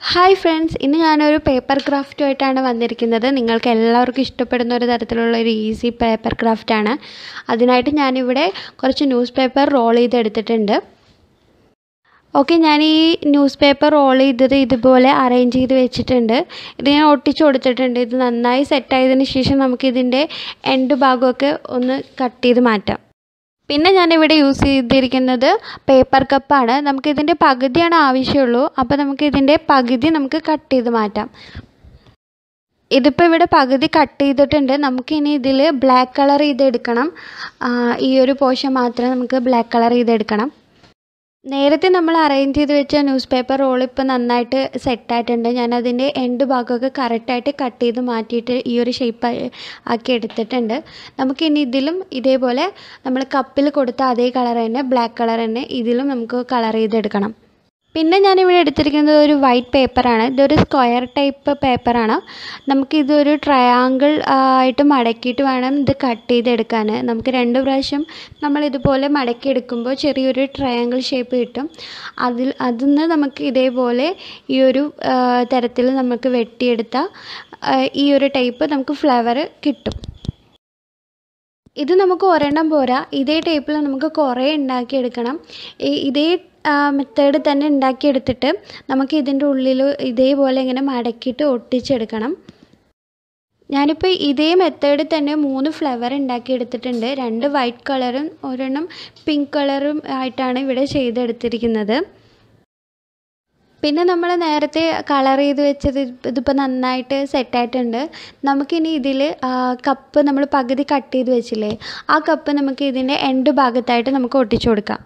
hi friends ഇന്ന് ഞാനൊരു paper ക്രാഫ്റ്റുമായിട്ടാണ് വന്നിരിക്കുന്നത് നിങ്ങൾക്ക് എല്ലാവർക്കും ഇഷ്ടപ്പെടുന്ന ഒരു തരത്തിലുള്ള ഒരു ഈസി പേപ്പർ ക്രാഫ്റ്റാണ് അതിനായിട്ട് ഞാനിവിടെ കുറച്ച് ന്യൂസ് പേപ്പർ റോൾ ചെയ്തെടുത്തിട്ടുണ്ട് ഓക്കെ ഞാൻ ഈ ന്യൂസ് പേപ്പർ റോൾ ചെയ്തത് ഇതുപോലെ അറേഞ്ച് ചെയ്ത് വെച്ചിട്ടുണ്ട് ഇത് ഞാൻ ഒട്ടിച്ച് കൊടുത്തിട്ടുണ്ട് ഇത് നന്നായി സെറ്റായതിന് ശേഷം നമുക്കിതിൻ്റെ എൻഡ് ഭാഗമൊക്കെ ഒന്ന് കട്ട് ചെയ്ത് മാറ്റാം പിന്നെ ഞാനിവിടെ യൂസ് ചെയ്തിരിക്കുന്നത് പേപ്പർ കപ്പാണ് നമുക്കിതിൻ്റെ പകുതിയാണ് ആവശ്യമുള്ളൂ അപ്പോൾ നമുക്ക് ഇതിൻ്റെ പകുതി നമുക്ക് കട്ട് ചെയ്ത് മാറ്റാം ഇതിപ്പോൾ ഇവിടെ പകുതി കട്ട് ചെയ്തിട്ടുണ്ട് നമുക്കിനി ഇതിൽ ബ്ലാക്ക് കളർ ചെയ്തെടുക്കണം ഈ ഒരു പോർഷൻ മാത്രം നമുക്ക് ബ്ലാക്ക് കളർ ചെയ്തെടുക്കണം നേരത്തെ നമ്മൾ അറേഞ്ച് ചെയ്ത് വെച്ച ന്യൂസ് പേപ്പർ റോൾ ഇപ്പോൾ നന്നായിട്ട് സെറ്റായിട്ടുണ്ട് ഞാൻ അതിൻ്റെ എൻഡ് ഭാഗമൊക്കെ കറക്റ്റായിട്ട് കട്ട് ചെയ്ത് മാറ്റിയിട്ട് ഈ ഒരു ഷേപ്പ് ആക്കി എടുത്തിട്ടുണ്ട് നമുക്കിനി ഇതിലും ഇതേപോലെ നമ്മൾ കപ്പിൽ കൊടുത്ത അതേ കളർ തന്നെ ബ്ലാക്ക് കളർ തന്നെ ഇതിലും നമുക്ക് കളർ ചെയ്തെടുക്കണം പിന്നെ ഞാനിവിടെ എടുത്തിരിക്കുന്നത് ഒരു വൈറ്റ് പേപ്പറാണ് ഇതൊരു സ്ക്വയർ ടൈപ്പ് പേപ്പറാണ് നമുക്കിതൊരു ട്രയാങ്കിൾ ആയിട്ട് മടക്കിയിട്ട് വേണം ഇത് കട്ട് ചെയ്തെടുക്കാൻ നമുക്ക് രണ്ട് പ്രാവശ്യം നമ്മൾ ഇതുപോലെ മടക്കിയെടുക്കുമ്പോൾ ചെറിയൊരു ട്രയാങ്കിൾ ഷേപ്പ് കിട്ടും അതിൽ അതിൽ നിന്ന് നമുക്ക് ഇതേപോലെ ഈ ഒരു തരത്തിൽ നമുക്ക് വെട്ടിയെടുത്ത ഈ ഒരു ടൈപ്പ് നമുക്ക് ഫ്ലവർ കിട്ടും ഇത് നമുക്ക് ഒരെണ്ണം പോരാ ഇതേ ടൈപ്പിൽ നമുക്ക് കുറേ ഉണ്ടാക്കിയെടുക്കണം ഇതേ മെത്തേഡ് തന്നെ ഉണ്ടാക്കിയെടുത്തിട്ട് നമുക്ക് ഇതിൻ്റെ ഉള്ളിൽ ഇതേപോലെ ഇങ്ങനെ മടക്കിയിട്ട് ഒട്ടിച്ചെടുക്കണം ഞാനിപ്പോൾ ഇതേ മെത്തേഡിൽ തന്നെ മൂന്ന് ഫ്ലവർ ഉണ്ടാക്കിയെടുത്തിട്ടുണ്ട് രണ്ട് വൈറ്റ് കളറും ഒരെണ്ണം പിങ്ക് കളറും ആയിട്ടാണ് ഇവിടെ ചെയ്തെടുത്തിരിക്കുന്നത് പിന്നെ നമ്മൾ നേരത്തെ കളർ ചെയ്ത് വെച്ചത് ഇതിപ്പോൾ നന്നായിട്ട് സെറ്റായിട്ടുണ്ട് നമുക്കിനി ഇതിൽ കപ്പ് നമ്മൾ പകുതി കട്ട് ചെയ്ത് വെച്ചില്ലേ ആ കപ്പ് നമുക്ക് ഇതിൻ്റെ എൻഡ് ഭാഗത്തായിട്ട് നമുക്ക് ഒട്ടിച്ചു കൊടുക്കാം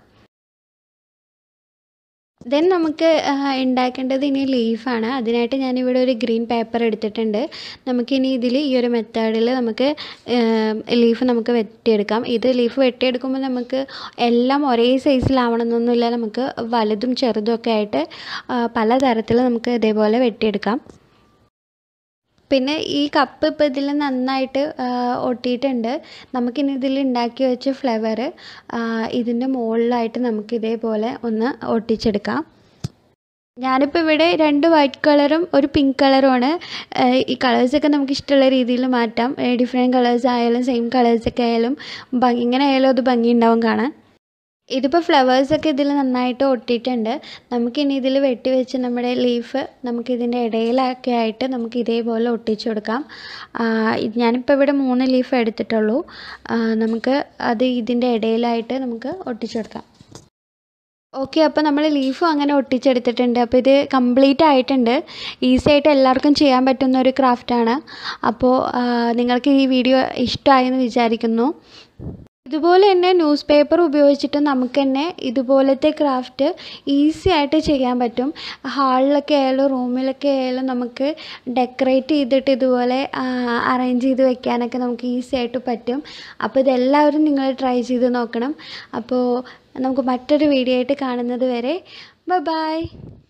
ദെൻ നമുക്ക് ഉണ്ടാക്കേണ്ടത് ഇനി ലീഫാണ് അതിനായിട്ട് ഞാനിവിടെ ഒരു ഗ്രീൻ പേപ്പർ എടുത്തിട്ടുണ്ട് നമുക്കിനി ഇതിൽ ഈ ഒരു മെത്തേഡിൽ നമുക്ക് ലീഫ് നമുക്ക് വെട്ടിയെടുക്കാം ഇത് ലീഫ് വെട്ടിയെടുക്കുമ്പോൾ നമുക്ക് എല്ലാം ഒരേ സൈസിലാവണമെന്നൊന്നുമില്ല നമുക്ക് വലുതും ചെറുതും ഒക്കെ ആയിട്ട് പല തരത്തിൽ നമുക്ക് ഇതേപോലെ വെട്ടിയെടുക്കാം പിന്നെ ഈ കപ്പ് ഇപ്പോൾ ഇതിൽ നന്നായിട്ട് ഒട്ടിയിട്ടുണ്ട് നമുക്കിനി ഇതിൽ ഉണ്ടാക്കി വെച്ച ഫ്ലവർ ഇതിൻ്റെ മുകളിലായിട്ട് നമുക്ക് ഇതേപോലെ ഒന്ന് ഒട്ടിച്ചെടുക്കാം ഞാനിപ്പോൾ ഇവിടെ രണ്ട് വൈറ്റ് കളറും ഒരു പിങ്ക് കളറുമാണ് ഈ കളേഴ്സൊക്കെ നമുക്ക് ഇഷ്ടമുള്ള രീതിയിൽ മാറ്റാം ഡിഫറെൻറ്റ് കളേഴ്സ് ആയാലും സെയിം കളേഴ്സൊക്കെ ആയാലും ഭംഗി ഇങ്ങനെ ആയാലും അത് ഭംഗി ഉണ്ടാവും കാണാൻ ഇതിപ്പോൾ ഫ്ലവേഴ്സൊക്കെ ഇതിൽ നന്നായിട്ട് ഒട്ടിയിട്ടുണ്ട് നമുക്കിനി ഇതിൽ വെട്ടി വെച്ച് നമ്മുടെ ലീഫ് നമുക്കിതിൻ്റെ ഇടയിലൊക്കെ ആയിട്ട് നമുക്ക് ഇതേപോലെ ഒട്ടിച്ചു കൊടുക്കാം ഞാനിപ്പോൾ ഇവിടെ മൂന്ന് ലീഫ് എടുത്തിട്ടുള്ളൂ നമുക്ക് അത് ഇതിൻ്റെ ഇടയിലായിട്ട് നമുക്ക് ഒട്ടിച്ചു കൊടുക്കാം ഓക്കെ അപ്പോൾ നമ്മൾ ലീഫും അങ്ങനെ ഒട്ടിച്ചെടുത്തിട്ടുണ്ട് അപ്പോൾ ഇത് കംപ്ലീറ്റ് ആയിട്ടുണ്ട് ഈസി ആയിട്ട് എല്ലാവർക്കും ചെയ്യാൻ പറ്റുന്ന ഒരു ക്രാഫ്റ്റാണ് അപ്പോൾ നിങ്ങൾക്ക് ഈ വീഡിയോ ഇഷ്ടമായെന്ന് വിചാരിക്കുന്നു ഇതുപോലെ തന്നെ ന്യൂസ് പേപ്പർ ഉപയോഗിച്ചിട്ട് നമുക്ക് തന്നെ ഇതുപോലത്തെ ക്രാഫ്റ്റ് ഈസി ആയിട്ട് ചെയ്യാൻ പറ്റും ഹാളിലൊക്കെ ആയാലും റൂമിലൊക്കെ ആയാലും നമുക്ക് ഡെക്കറേറ്റ് ചെയ്തിട്ട് ഇതുപോലെ അറേഞ്ച് ചെയ്ത് വെക്കാനൊക്കെ നമുക്ക് ഈസി ആയിട്ട് പറ്റും അപ്പോൾ ഇതെല്ലാവരും നിങ്ങൾ ട്രൈ ചെയ്ത് നോക്കണം അപ്പോൾ നമുക്ക് മറ്റൊരു വീഡിയോ ആയിട്ട് കാണുന്നത് വരെ ബൈ